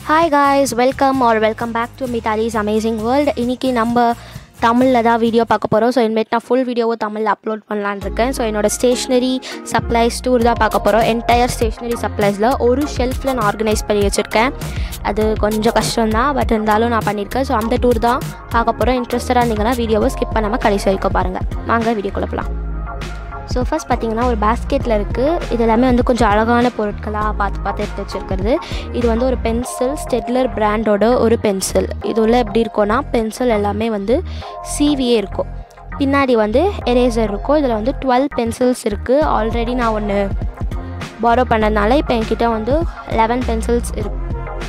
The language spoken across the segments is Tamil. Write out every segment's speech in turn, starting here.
hi guys welcome or welcome back to Mithali's amazing world இன்றைக்கி நம்ம தமிழில் தான் வீடியோ பார்க்க போகிறோம் ஸோ இனிமேட் நான் ஃபுல் வீடியோவும் தமிழில் அப்லோட் பண்ணலான்னு இருக்கேன் ஸோ என்னோட ஸ்டேஷ்னரி சப்ளைஸ் டூர் தான் பார்க்க போகிறோம் என்டையர் ஸ்டேஷ்னரி சப்ளைஸில் ஒரு ஷெல்ஃபில் நான் ஆர்கனைஸ் பண்ணி வச்சுருக்கேன் அது கொஞ்சம் கஷ்டம் தான் பட் இருந்தாலும் நான் பண்ணியிருக்கேன் ஸோ அந்த டூர் தான் பார்க்க போகிறோம் இன்ட்ரெஸ்டடாக இருந்தீங்கன்னா வீடியோவை ஸ்கிப் பண்ணாமல் கடைசி வரைக்கும் பாருங்கள் வாங்க வீடியோ கொடுக்கலாம் ஸோ ஃபஸ்ட் பார்த்தீங்கன்னா ஒரு பேஸ்கெட்டில் இருக்குது இது எல்லாமே வந்து கொஞ்சம் அழகான பொருட்களாக பார்த்து பார்த்து எடுத்து வச்சுருக்கிறது இது வந்து ஒரு பென்சில் ஸ்டெட்லர் பிராண்டோட ஒரு பென்சில் இது உள்ள எப்படி இருக்கும்னா பென்சில் எல்லாமே வந்து சிவியே இருக்கும் பின்னாடி வந்து எரேசர் இருக்கும் இதில் வந்து டுவெல் பென்சில்ஸ் இருக்குது ஆல்ரெடி நான் ஒன்று பாரோ பண்ணதுனால இப்போ என்கிட்ட வந்து லெவன் பென்சில்ஸ் இருக்கு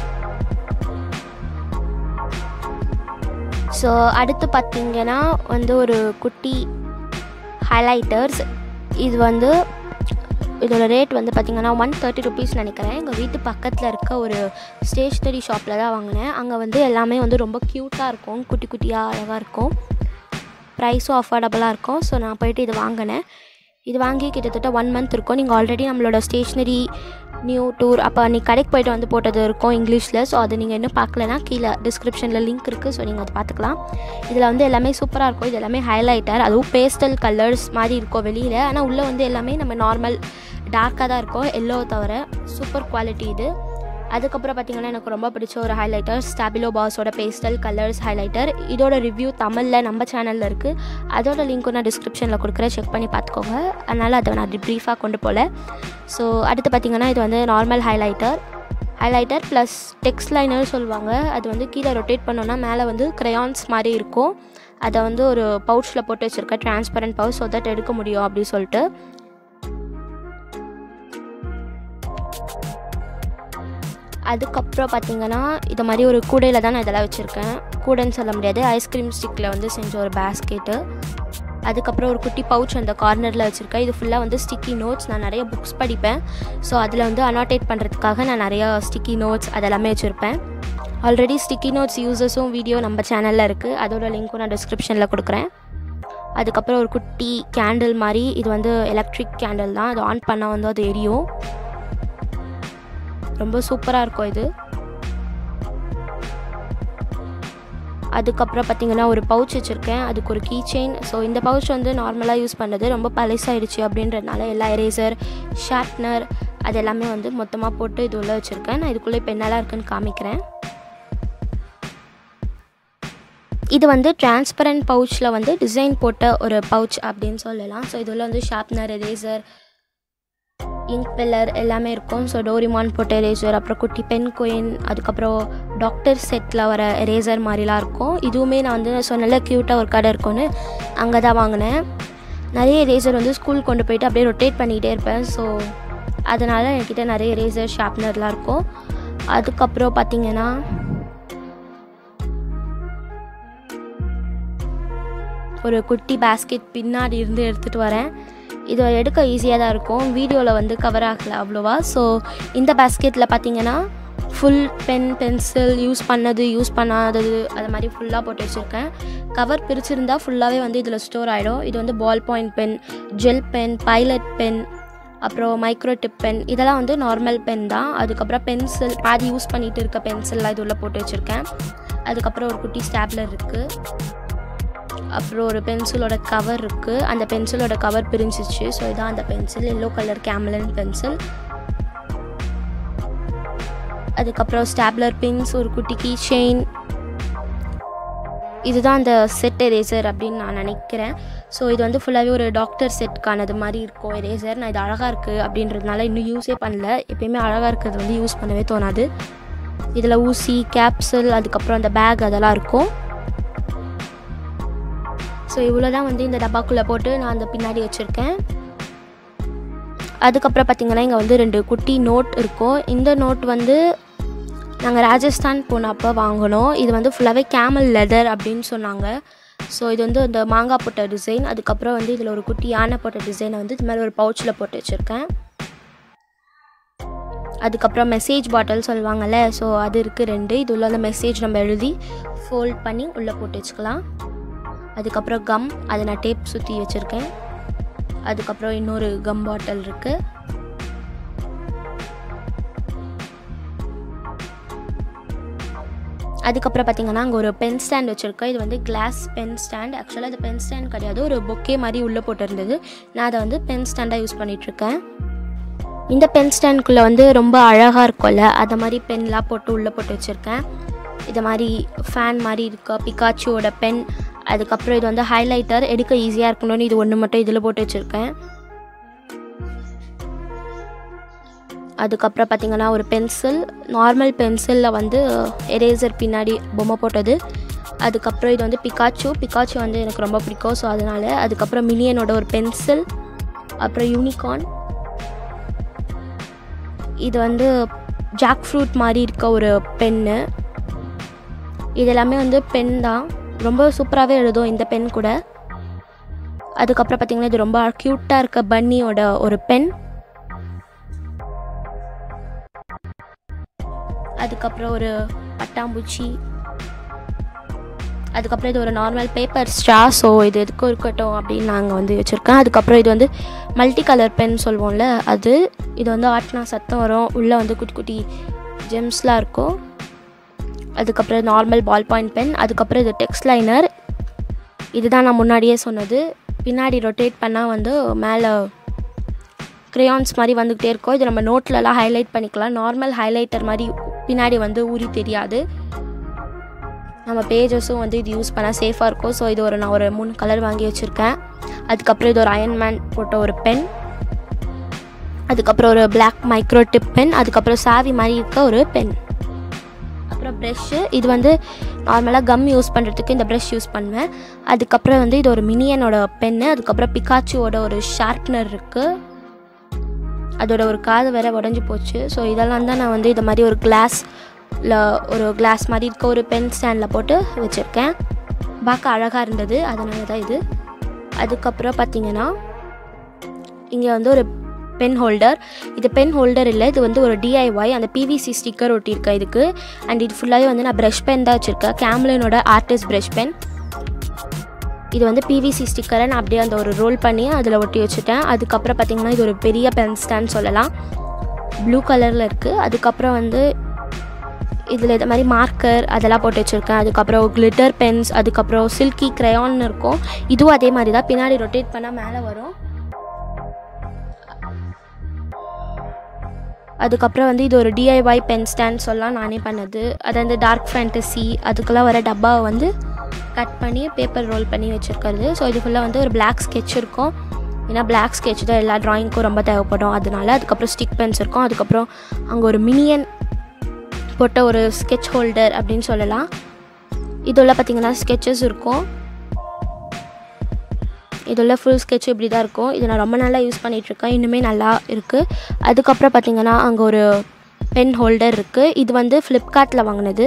ஸோ அடுத்து பார்த்தீங்கன்னா வந்து ஒரு குட்டி ஹைலைட்டர்ஸ் இது வந்து இதோட ரேட் வந்து பார்த்திங்கன்னா ஒன் தேர்ட்டி ருபீஸ் நினைக்கிறேன் எங்கள் வீட்டு பக்கத்தில் இருக்க ஒரு ஸ்டேஷ்னரி ஷாப்பில் தான் வாங்கினேன் அங்கே வந்து எல்லாமே வந்து ரொம்ப க்யூட்டாக இருக்கும் குட்டி குட்டியாக அழகாக இருக்கும் ப்ரைஸும் அஃபோர்டபுளாக இருக்கும் ஸோ நான் போயிட்டு இது வாங்கினேன் இது வாங்கி கிட்டத்தட்ட ஒன் மந்த் இருக்கும் நீங்கள் ஆல்ரெடி நம்மளோட ஸ்டேஷ்னரி நியூ டூர் அப்போ அன்றைக்கி கடைக்கு போயிட்டு வந்து போட்டது இருக்கும் இங்கிலீஷில் ஸோ அது நீங்கள் இன்னும் பார்க்கலனா கீழே டிஸ்கிரிப்ஷனில் லிங்க் இருக்குது ஸோ நீங்கள் அதை பார்த்துக்கலாம் இதில் வந்து எல்லாமே சூப்பராக இருக்கும் இது எல்லாமே ஹைலைட்டர் அதுவும் பேஸ்டல் கலர்ஸ் மாதிரி இருக்கும் வெளியில் ஆனால் உள்ளே வந்து எல்லாமே நம்ம நார்மல் டார்க்காக தான் இருக்கும் எல்லோ தவிர சூப்பர் குவாலிட்டி இது அதுக்கப்புறம் பார்த்திங்கன்னா எனக்கு ரொம்ப பிடிச்ச ஒரு ஹைலைட்டர் ஸ்டாபிலோ பாஸோட பேஸ்டல் கலர்ஸ் ஹைலைட்டர் இதோட ரிவ்யூ தமிழில் நம்ம சேனலில் இருக்குது அதோட லிங்க்கும் நான் டிஸ்கிரிப்ஷனில் கொடுக்குறேன் செக் பண்ணி பார்த்துக்கோங்க அதனால் அதை நான் ப்ரீஃபாக கொண்டு போகல ஸோ அடுத்து பார்த்திங்கன்னா இது வந்து normal highlighter highlighter plus text liner சொல்லுவாங்க அது வந்து கீழே ரொட்டேட் பண்ணோன்னா மேலே வந்து க்ரையான்ஸ் மாதிரி இருக்கும் அதை வந்து ஒரு பவுச்சில் போட்டு வச்சுருக்கேன் டிரான்ஸ்பரண்ட் பவுச் ஸோ தட் எடுக்க முடியும் அப்படின்னு சொல்லிட்டு அதுக்கப்புறம் பார்த்திங்கன்னா இது மாதிரி ஒரு கூடையில் தான் நான் இதெல்லாம் வச்சுருக்கேன் கூடைன்னு சொல்ல முடியாது ஐஸ்கிரீம் ஸ்டிக்கில் வந்து செஞ்ச ஒரு பேஸ்கெட்டு அதுக்கப்புறம் ஒரு குட்டி பவுச் அந்த கார்னரில் வச்சுருக்கேன் இது ஃபுல்லாக வந்து ஸ்டிக்கி நோட்ஸ் நான் நிறைய புக்ஸ் படிப்பேன் ஸோ அதில் வந்து அனோட்டேட் பண்ணுறதுக்காக நான் நிறையா ஸ்டிக்கி நோட்ஸ் அதெல்லாமே வச்சுருப்பேன் ஆல்ரெடி ஸ்டிக்கி நோட்ஸ் யூசர்ஸும் வீடியோ நம்ம சேனலில் இருக்குது அதோட லிங்க்கும் நான் டிஸ்கிரிப்ஷனில் கொடுக்குறேன் அதுக்கப்புறம் ஒரு குட்டி கேண்டில் மாதிரி இது வந்து எலக்ட்ரிக் கேண்டில் தான் அது ஆன் பண்ணால் வந்து அது எரியும் ரொம்ப சூப்பராக இருக்கும் இது அதுக்கப்புறம் பார்த்திங்கன்னா ஒரு பவுச் வச்சுருக்கேன் அதுக்கு ஒரு கீ செயின் ஸோ இந்த பவுச் வந்து நார்மலாக யூஸ் பண்ணது ரொம்ப பழசாயிடுச்சு அப்படின்றதுனால எல்லா எரேசர் ஷார்ப்னர் அது எல்லாமே வந்து மொத்தமாக போட்டு இது உள்ள வச்சுருக்கேன் நான் இதுக்குள்ளே இப்போ என்னெல்லாம் இருக்குன்னு காமிக்கிறேன் இது வந்து டிரான்ஸ்பரண்ட் பவுச்சில் வந்து டிசைன் போட்ட ஒரு பவுச் அப்படின்னு சொல்லலாம் ஸோ இதில் வந்து ஷார்ப்னர் எரேசர் இங்க் பில்லர் எல்லாமே இருக்கும் ஸோ டோரிமான் போட்ட எரேசர் அப்புறம் குட்டி பென் குயின் அதுக்கப்புறம் டாக்டர் செட்டில் வர எரேசர் மாதிரிலாம் இருக்கும் இதுவுமே நான் வந்து சொன்னல க்யூட்டாக ஒரு கடை இருக்கும்னு அங்கே தான் வாங்கினேன் நிறைய எரேசர் வந்து ஸ்கூல் கொண்டு போயிட்டு அப்படியே ரொட்டேட் பண்ணிக்கிட்டே இருப்பேன் ஸோ அதனால் என்கிட்ட நிறைய எரேசர் ஷார்ப்னர்லாம் இருக்கும் அதுக்கப்புறம் பார்த்திங்கன்னா ஒரு குட்டி பேஸ்கெட் பின்னாடி இருந்து எடுத்துகிட்டு வரேன் இது எடுக்க ஈஸியாக தான் இருக்கும் வீடியோவில் வந்து கவர் ஆகலை அவ்வளோவா ஸோ இந்த பேஸ்கெட்டில் பார்த்தீங்கன்னா ஃபுல் பென் பென்சில் யூஸ் பண்ணது யூஸ் பண்ணாதது அது மாதிரி ஃபுல்லாக போட்டு வச்சுருக்கேன் கவர் பிரிச்சிருந்தா ஃபுல்லாகவே வந்து இதில் ஸ்டோர் ஆகிடும் இது வந்து ball point pen gel pen pilot pen அப்புறம் மைக்ரோ டிப் பென் இதெல்லாம் வந்து நார்மல் பென் தான் அதுக்கப்புறம் பென்சில் பாதி யூஸ் பண்ணிகிட்டு இருக்க பென்சில்லாம் இது உள்ளே போட்டு வச்சுருக்கேன் அதுக்கப்புறம் ஒரு குட்டி ஸ்டாப்லர் இருக்குது அப்புறம் ஒரு பென்சிலோட கவர் இருக்குது அந்த பென்சிலோட கவர் பிரிஞ்சிச்சு ஸோ இதான் அந்த pencil yellow colour Camlin pencil அதுக்கப்புறம் ஸ்டாப்லர் பின்ஸ் ஒரு குட்டி கீ செயின் இதுதான் அந்த செட் எரேசர் அப்படின்னு நான் நினைக்கிறேன் ஸோ இது வந்து ஃபுல்லாகவே ஒரு டாக்டர் செட்கானது மாதிரி இருக்கும் எரேசர் நான் இது அழகாக இருக்குது அப்படின்றதுனால இன்னும் யூஸே பண்ணல எப்பயுமே அழகாக இருக்கிறது வந்து யூஸ் பண்ணவே தோணாது இதில் ஊசி கேப்சல் அதுக்கப்புறம் அந்த பேக் அதெல்லாம் இருக்கும் ஸோ இவ்வளோ தான் வந்து இந்த டப்பாக்குள்ளே போட்டு நான் அந்த பின்னாடி வச்சுருக்கேன் அதுக்கப்புறம் பார்த்திங்கன்னா இங்கே வந்து ரெண்டு குட்டி நோட் இருக்கும் இந்த நோட் வந்து நாங்கள் ராஜஸ்தான் போனப்போ வாங்கினோம் இது வந்து ஃபுல்லாகவே கேமல் லெதர் அப்படின்னு சொன்னாங்க ஸோ இது வந்து இந்த மாங்காய் போட்ட டிசைன் அதுக்கப்புறம் வந்து இதில் ஒரு குட்டி யானை போட்ட டிசைனை வந்து இது மாதிரி ஒரு பவுச்சில் போட்டு வச்சுருக்கேன் அதுக்கப்புறம் மெசேஜ் பாட்டில் சொல்லுவாங்கள்ல ஸோ அது இருக்குது ரெண்டு இது உள்ள அந்த மெசேஜ் நம்ம எழுதி ஃபோல்ட் பண்ணி உள்ளே போட்டு வச்சுக்கலாம் அதுக்கப்புறம் கம் அதை நான் டேப் சுற்றி வச்சுருக்கேன் அதுக்கப்புறம் இன்னொரு கம் பாட்டில் இருக்குது அதுக்கப்புறம் பார்த்தீங்கன்னா அங்கே ஒரு பென் ஸ்டாண்ட் வச்சுருக்கேன் இது வந்து கிளாஸ் பென் ஸ்டாண்ட் ஆக்சுவலாக இது பென் ஸ்டாண்ட் கிடையாது ஒரு பொக்கே மாதிரி உள்ளே போட்டிருந்தது நான் அதை வந்து பென் ஸ்டாண்டாக யூஸ் பண்ணிகிட்ருக்கேன் இந்த பென் ஸ்டாண்ட்குள்ளே வந்து ரொம்ப அழகாக இருக்கும்ல அதை மாதிரி பென்லாம் போட்டு உள்ளே போட்டு வச்சுருக்கேன் இது மாதிரி ஃபேன் மாதிரி இருக்க பிகாச்சியோட பென் அதுக்கப்புறம் இது வந்து ஹைலைட்டர் எடுக்க ஈஸியாக இருக்கணும்னு இது ஒன்று மட்டும் இதில் போட்டு வச்சுருக்கேன் அதுக்கப்புறம் பார்த்தீங்கன்னா ஒரு பென்சில் நார்மல் பென்சிலில் வந்து எரேசர் பின்னாடி பொம்மை போட்டது அதுக்கப்புறம் இது வந்து பிகாச்சு பிகாச்சு வந்து எனக்கு ரொம்ப பிடிக்கும் ஸோ அதனால் அதுக்கப்புறம் மினியனோட ஒரு பென்சில் அப்புறம் யூனிகார்ன் இது வந்து ஜாக் ஃப்ரூட் மாதிரி இருக்க ஒரு பென்னு இது எல்லாமே வந்து பென் தான் ரொம்ப சூப்பராகவே எழுதும் இந்த பென் கூட அதுக்கப்புறம் பார்த்திங்கன்னா இது ரொம்ப க்யூட்டாக இருக்க பன்னியோட ஒரு பென் அதுக்கப்புறம் ஒரு பட்டாம்பூச்சி அதுக்கப்புறம் இது ஒரு நார்மல் பேப்பர் ஸ்ட்ரா ஸோ இது எதுக்கும் இருக்கட்டும் அப்படின்னு நாங்கள் வந்து வச்சுருக்கேன் அதுக்கப்புறம் இது வந்து மல்டி கலர் பென் சொல்லுவோம்ல அது இது வந்து ஆட்டினா சத்தம் வரும் உள்ளே வந்து குட்டி குட்டி ஜெம்ஸ்லாம் இருக்கும் அதுக்கப்புறம் நார்மல் பால் பாயிண்ட் பென் அதுக்கப்புறம் இது டெக்ஸ்ட் லைனர் இதுதான் நான் முன்னாடியே சொன்னது பின்னாடி ரொட்டேட் பண்ணால் வந்து மேலே க்ரேயான்ஸ் மாதிரி வந்துக்கிட்டே இருக்கும் இது நம்ம நோட்லலாம் ஹைலைட் பண்ணிக்கலாம் நார்மல் ஹைலைட்டர் மாதிரி பின்னாடி வந்து ஊறி தெரியாது நம்ம பேஜஸும் வந்து இது யூஸ் பண்ணால் சேஃபாக இருக்கும் ஸோ இது ஒரு நான் ஒரு மூணு கலர் வாங்கி வச்சுருக்கேன் அதுக்கப்புறம் இது ஒரு அயன்மேன் போட்ட ஒரு பென் அதுக்கப்புறம் ஒரு பிளாக் மைக்ரோ டிப் பென் அதுக்கப்புறம் சாவி மாதிரி இருக்க ஒரு பென் அப்புறம் ப்ரெஷ்ஷு இது வந்து நார்மலாக கம் யூஸ் பண்ணுறதுக்கு இந்த ப்ரெஷ் யூஸ் பண்ணுவேன் அதுக்கப்புறம் வந்து இது ஒரு மினியனோட பென்னு அதுக்கப்புறம் பிகாச்சியோட ஒரு ஷார்ப்னர் இருக்குது அதோட ஒரு காது வேற உடஞ்சி போச்சு ஸோ இதெல்லாம் தான் நான் வந்து இது மாதிரி ஒரு கிளாஸில் ஒரு கிளாஸ் மாதிரி இருக்க ஒரு பென் ஸ்டாண்டில் போட்டு வச்சுருக்கேன் பார்க்க அழகாக இருந்தது அதனால தான் இது அதுக்கப்புறம் பார்த்தீங்கன்னா இங்கே வந்து ஒரு பென் ஹோல்டர் இது பென் ஹோல்டர் இல்லை இது வந்து ஒரு டிஐஒய் அந்த பிவிசி ஸ்டிக்கர் ஒட்டியிருக்கேன் இதுக்கு அண்ட் இது ஃபுல்லாகவே வந்து நான் ப்ரஷ் பென் தான் வச்சுருக்கேன் கேம்லினோட ஆர்டிஸ்ட் ப்ரஷ் பென் இது வந்து பிவிசி ஸ்டிக்கரை நான் அப்படியே அந்த ஒரு ரோல் பண்ணி அதில் ஒட்டி வச்சுட்டேன் அதுக்கப்புறம் பார்த்திங்கன்னா இது ஒரு பெரிய பென் ஸ்டாண்ட் சொல்லலாம் ப்ளூ கலரில் இருக்குது அதுக்கப்புறம் வந்து இதில் இது மாதிரி மார்க்கர் அதெல்லாம் போட்டு வச்சுருக்கேன் அதுக்கப்புறம் கிளிட்டர் பென்ஸ் அதுக்கப்புறம் சில்கி க்ரையான் இருக்கும் இதுவும் அதே மாதிரி தான் பின்னாடி ரொட்டேட் பண்ணால் மேலே வரும் அதுக்கப்புறம் வந்து இது ஒரு டிஐஒய் பென் ஸ்டாண்ட் சொல்லலாம் நானே பண்ணது அது வந்து டார்க் ஃபேண்டசி அதுக்கெல்லாம் வர டப்பாவை வந்து கட் பண்ணி பேப்பர் ரோல் பண்ணி வச்சுருக்கிறது ஸோ இதுக்குள்ளே வந்து ஒரு பிளாக் ஸ்கெட்ச் இருக்கும் ஏன்னா பிளாக் ஸ்கெட்ச் தான் எல்லா ட்ராயிங்க்கும் ரொம்ப தேவைப்படும் அதனால அதுக்கப்புறம் ஸ்டிக் பென்ஸ் இருக்கும் அதுக்கப்புறம் அங்கே ஒரு மினியன் போட்ட ஒரு ஸ்கெட்ச் ஹோல்டர் அப்படின்னு சொல்லலாம் இதுள்ள பார்த்திங்கன்னா ஸ்கெச்சஸ் இருக்கும் இதுள்ள ஃபுல் ஸ்கெட்ச் இப்படி தான் இருக்கும் இது நான் ரொம்ப நாளாக யூஸ் பண்ணிகிட்ருக்கேன் இன்னுமே நல்லா இருக்குது அதுக்கப்புறம் பார்த்திங்கன்னா அங்கே ஒரு பென் ஹோல்டர் இருக்குது இது வந்து ஃப்ளிப்கார்ட்டில் வாங்கினது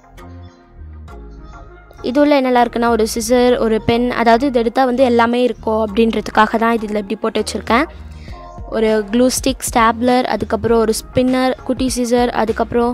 இது உள்ள என்னெல்லாம் இருக்குன்னா ஒரு சிசர் ஒரு பென் அதாவது இது எடுத்தால் வந்து எல்லாமே இருக்கும் அப்படின்றதுக்காக தான் இது இதில் இப்படி போட்டு வச்சுருக்கேன் ஒரு க்ளூ ஸ்டிக் ஸ்டாப்லர் அதுக்கப்புறம் ஒரு ஸ்பின்னர் குட்டி சிசர் அதுக்கப்புறம்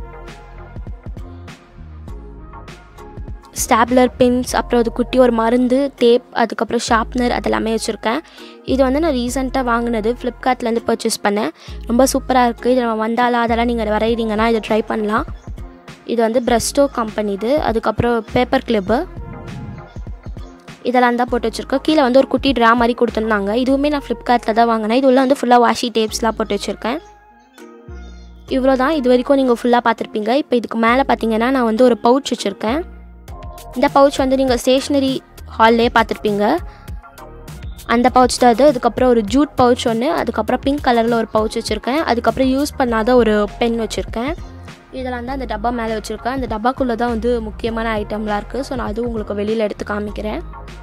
ஸ்டாப்லர் பின்ஸ் அப்புறம் அது குட்டி ஒரு மருந்து டேப் அதுக்கப்புறம் ஷார்ப்னர் அதெல்லாமே வச்சுருக்கேன் இது வந்து நான் ரீசெண்டாக வாங்கினது ஃப்ளிப்கார்ட்லேருந்து பர்ச்சேஸ் பண்ணேன் ரொம்ப சூப்பராக இருக்குது இது நம்ம வந்தாலா அதெல்லாம் நீங்கள் வரைகிறீங்கன்னா இதை ட்ரை பண்ணலாம் இது வந்து பிரஸ்டோ கம்பெனி இது அதுக்கப்புறம் பேப்பர் கிளிப்பு இதெல்லாம் தான் போட்டு வச்சுருக்கேன் கீழே வந்து ஒரு குட்டி ட்ரா மாதிரி கொடுத்துருந்தாங்க இதுவுமே நான் ஃப்ளிப்கார்ட்டில் தான் வாங்கினேன் இது உள்ள வந்து ஃபுல்லாக வாஷி டேப்ஸ்லாம் போட்டு வச்சுருக்கேன் இவ்வளோ தான் இது வரைக்கும் நீங்கள் ஃபுல்லாக பார்த்துருப்பீங்க இப்போ இதுக்கு மேலே பார்த்தீங்கன்னா நான் வந்து ஒரு பவுச் வச்சுருக்கேன் இந்த பவுச் வந்து நீங்கள் ஸ்டேஷ்னரி ஹால்லே பார்த்துருப்பீங்க அந்த பவுச் தான் இது அதுக்கப்புறம் ஒரு ஜூட் பவுச் ஒன்று அதுக்கப்புறம் பிங்க் கலரில் ஒரு பவுச் வச்சுருக்கேன் அதுக்கப்புறம் யூஸ் பண்ணாத ஒரு பென் வச்சுருக்கேன் இதெல்லாம் தான் அந்த டப்பா மேலே வச்சுருக்கேன் அந்த டப்பாக்குள்ளே தான் வந்து முக்கியமான ஐட்டம்லாம் இருக்குது ஸோ நான் அதுவும் உங்களுக்கு வெளியில் எடுத்து காமிக்கிறேன்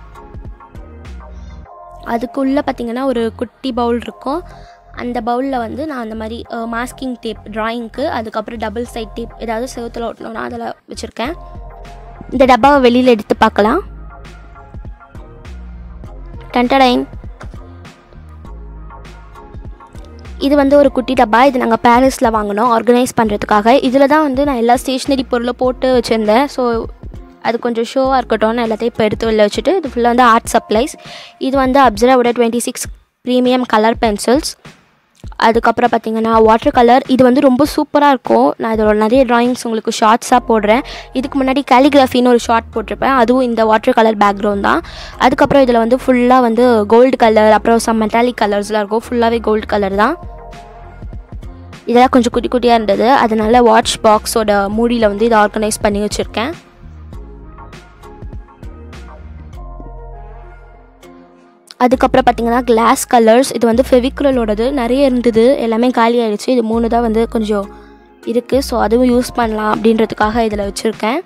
அதுக்குள்ளே பார்த்திங்கன்னா ஒரு குட்டி பவுல் இருக்கும் அந்த பவுலில் வந்து நான் அந்த மாதிரி மாஸ்கிங் டேப் ட்ராயிங்க்கு அதுக்கப்புறம் டபுள் சைட் டேப் ஏதாவது செவத்தில் ஒட்டணும்னா அதில் வச்சுருக்கேன் இந்த டப்பாவை வெளியில் எடுத்து பார்க்கலாம் டன்டடைன் இது வந்து ஒரு குட்டி டப்பா இது நாங்கள் பாரிஸில் வாங்கினோம் ஆர்கனைஸ் பண்ணுறதுக்காக இதில் தான் வந்து நான் எல்லா ஸ்டேஷ்னரி பொருளும் போட்டு வச்சுருந்தேன் ஸோ அது கொஞ்சம் ஷோவாக இருக்கட்டும்னு எல்லாத்தையும் இப்போ எடுத்து வெளில வச்சுட்டு இது ஃபுல்லாக வந்து ஆர்ட் சப்ளைஸ் இது வந்து அப்சராவோட twenty six premium colour pencils அதுக்கப்புறம் பார்த்தீங்கன்னா வாட்டர் கலர் இது வந்து ரொம்ப சூப்பராக இருக்கும் நான் இதோட நிறைய ட்ராயிங்ஸ் உங்களுக்கு ஷார்ட்ஸாக போடுறேன் இதுக்கு முன்னாடி கேலிகிராஃபின்னு ஒரு ஷார்ட் போட்டிருப்பேன் அதுவும் இந்த வாட்டர் கலர் பேக்ரவுண்ட் தான் அதுக்கப்புறம் இதில் வந்து ஃபுல்லாக வந்து கோல்டு கலர் அப்புறம் சம் மெட்டாலிக் கலர்ஸ்லாம் இருக்கும் ஃபுல்லாகவே கோல்டு கலர் தான் இதெல்லாம் கொஞ்சம் குட்டி குட்டியாக இருந்தது அதனால வாட்ச் பாக்ஸோட மூடியில் வந்து இதை ஆர்கனைஸ் பண்ணி வச்சுருக்கேன் அதுக்கப்புறம் பார்த்தீங்கன்னா கிளாஸ் கலர்ஸ் இது வந்து ஃபெவிக்ரலோடது நிறைய இருந்தது எல்லாமே காலி ஆயிடுச்சு இது மூணு தான் வந்து கொஞ்சம் இருக்குது ஸோ அதுவும் யூஸ் பண்ணலாம் அப்படின்றதுக்காக இதில் வச்சுருக்கேன்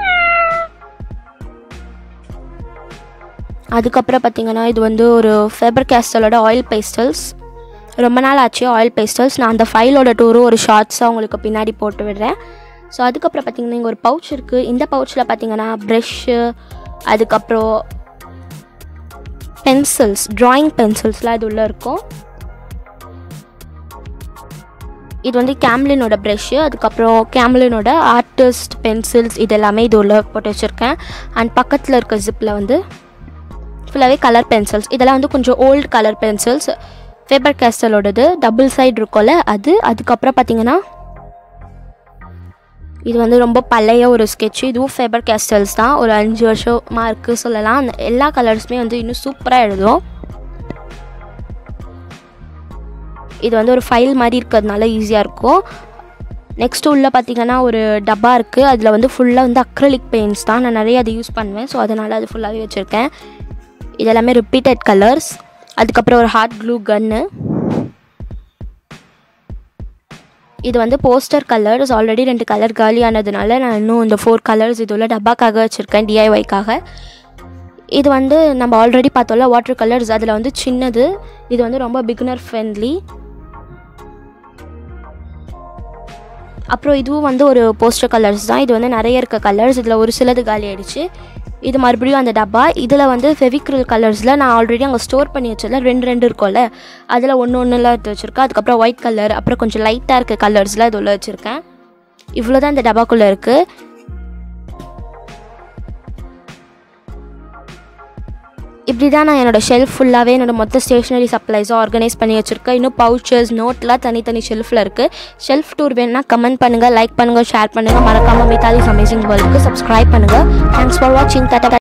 அதுக்கப்புறம் பார்த்தீங்கன்னா இது வந்து ஒரு ஃபேபர் கேஸ்டலோட ஆயில் பேஸ்டல்ஸ் ரொம்ப நாள் ஆச்சு ஆயில் பேஸ்டல்ஸ் நான் அந்த ஃபைலோட டூரும் ஒரு ஷார்ட்ஸாக உங்களுக்கு பின்னாடி போட்டு விடுறேன் ஸோ அதுக்கப்புறம் பார்த்தீங்கன்னா இங்கே ஒரு பவுச் இருக்குது இந்த பவுச்சில் பார்த்தீங்கன்னா ப்ரெஷ்ஷு அதுக்கப்புறம் பென்சில்ஸ் ட்ராயிங் பென்சில்ஸ்லாம் இது உள்ளே இருக்கும் இது வந்து கேம்லினோட ப்ரெஷ்ஷு அதுக்கப்புறம் கேம்லினோட ஆர்டிஸ்ட் பென்சில்ஸ் இது எல்லாமே இது உள்ள போட்டு வச்சுருக்கேன் அண்ட் பக்கத்தில் இருக்க ஜிப்பில் வந்து ஃபுல்லாகவே கலர் பென்சில்ஸ் இதெல்லாம் வந்து கொஞ்சம் ஓல்டு கலர் பென்சில்ஸ் ஃபேபர் கேஸ்டலோடது டபுள் சைடு இருக்கும்ல அது அதுக்கப்புறம் பார்த்தீங்கன்னா இது வந்து ரொம்ப பழைய ஒரு ஸ்கெட்ச் இதுவும் ஃபேபர் கேஸ்டல்ஸ் தான் ஒரு அஞ்சு வருஷமாக இருக்குது சொல்லலாம் அந்த எல்லா கலர்ஸுமே வந்து இன்னும் சூப்பராக எழுதும் இது வந்து ஒரு ஃபைல் மாதிரி இருக்கிறதுனால ஈஸியாக இருக்கும் நெக்ஸ்ட்டு உள்ளே பார்த்தீங்கன்னா ஒரு டப்பா இருக்குது அதில் வந்து ஃபுல்லாக வந்து அக்ரலிக் பெயிண்ட்ஸ் தான் நான் நிறைய அதை யூஸ் பண்ணுவேன் ஸோ அதனால் அது ஃபுல்லாகவே வச்சுருக்கேன் இதெல்லாமே ரிப்பீட்டட் கலர்ஸ் அதுக்கப்புறம் ஒரு ஹார்ட் க்ளூ கன்னு இது வந்து போஸ்டர் கலர்ஸ் ஆல்ரெடி ரெண்டு கலர் காலியானதுனால நான் இன்னும் இந்த ஃபோர் கலர்ஸ் இது உள்ள டப்பாக்காக வச்சுருக்கேன் டிஐஒய்க்காக இது வந்து நம்ம ஆல்ரெடி பார்த்தோம்ல வாட்டர் கலர்ஸ் அதில் வந்து சின்னது இது வந்து ரொம்ப பிகினர் ஃப்ரெண்ட்லி அப்புறம் இதுவும் வந்து ஒரு போஸ்டர் கலர்ஸ் தான் இது வந்து நிறைய இருக்க கலர்ஸ் இதில் ஒரு சிலது காலி ஆயிடுச்சு இது மறுபடியும் அந்த டப்பா இதில் வந்து ஃபெவிக்ரில் கலர்ஸில் நான் ஆல்ரெடி அங்கே ஸ்டோர் பண்ணி வச்சதில் ரெண்டு ரெண்டு இருக்கும்ல அதில் ஒன்று ஒன்றுலாம் எடுத்து வச்சுருக்கேன் அதுக்கப்புறம் ஒயிட் கலர் அப்புறம் கொஞ்சம் லைட்டாக இருக்க கலர்ஸ்லாம் இது உள்ள வச்சுருக்கேன் இவ்வளோ தான் இந்த டப்பாக்குள்ளே இருக்குது இப்படி தான் நான் என்னோடய ஷெல்ஃப் ஃபுல்லாகவே என்னோடய மொத்த ஸ்டேஷ்னரி சப்ளைஸும் ஆர்கனைஸ் பண்ணி வச்சுருக்கேன் இன்னும் பவுச்சர்ஸ் நோட்லாம் தனித்தனி ஷெல்ஃபில் இருக்குது ஷெல்ஃப் டூர் வேணும்னா கமெண்ட் பண்ணுங்கள் லைக் பண்ணுங்கள் ஷேர் பண்ணுங்கள் மறக்காமல் மித்தாலிஸ் அமேசிங் வேர்ல்டுக்கு சப்ஸ்கிரைப் பண்ணுங்கள் தேங்க்ஸ் ஃபார் வாட்சிங் டாட்டா